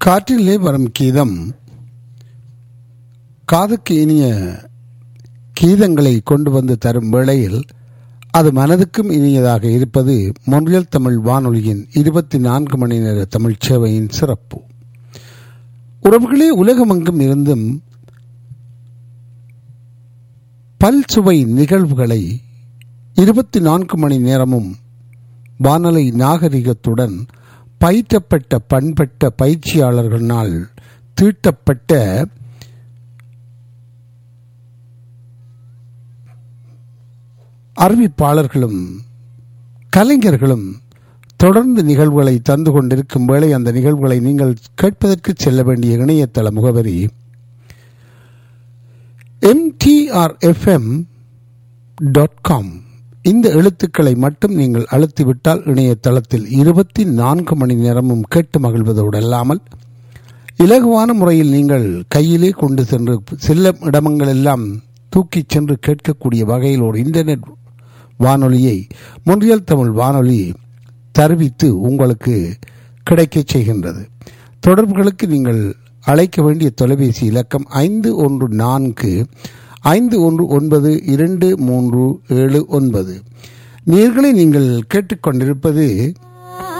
காற்றிலே வரும் கீதம் காதுக்கு இனிய கீதங்களை கொண்டு வந்து தரும் வேளையில் அது மனதுக்கும் இனியதாக இருப்பது மொன்றியல் தமிழ் வானொலியின் இருபத்தி நான்கு மணி நேர தமிழ் சேவையின் சிறப்பு உறவுகளே உலகமெங்கும் இருந்தும் பல் சுவை நிகழ்வுகளை இருபத்தி நான்கு மணி நேரமும் வானொலி நாகரிகத்துடன் பயிற்றப்பட்ட பண்பட்ட பயிற்சியாளர்களால் தீட்டப்பட்ட அறிவிப்பாளர்களும் கலைஞர்களும் தொடர்ந்து நிகழ்வுகளை தந்து கொண்டிருக்கும் வேளை அந்த நிகழ்வுகளை நீங்கள் கேட்பதற்கு செல்ல வேண்டிய இணையதள முகவரி எம்டிஆர்எஃப்எம் டாட் காம் இந்த எழுத்துக்களை மட்டும் நீங்கள் அழுத்திவிட்டால் இணையதளத்தில் இருபத்தி நான்கு மணி நேரமும் கேட்டு மகிழ்வதோடு அல்லாமல் இலகுவான முறையில் நீங்கள் கையிலே கொண்டு சென்று செல்லும் இடமங்களெல்லாம் தூக்கிச் சென்று கேட்கக்கூடிய வகையில் ஒரு இன்டர்நெட் வானொலியை மொன்றியல் தமிழ் வானொலி தருவித்து உங்களுக்கு கிடைக்கச் செய்கின்றது தொடர்புகளுக்கு நீங்கள் அழைக்க வேண்டிய தொலைபேசி இலக்கம் ஐந்து ஒன்று நான்கு ஐந்து ஒன்று ஒன்பது இரண்டு மூன்று ஏழு ஒன்பது நேர்களை நீங்கள் கேட்டுக்கொண்டிருப்பது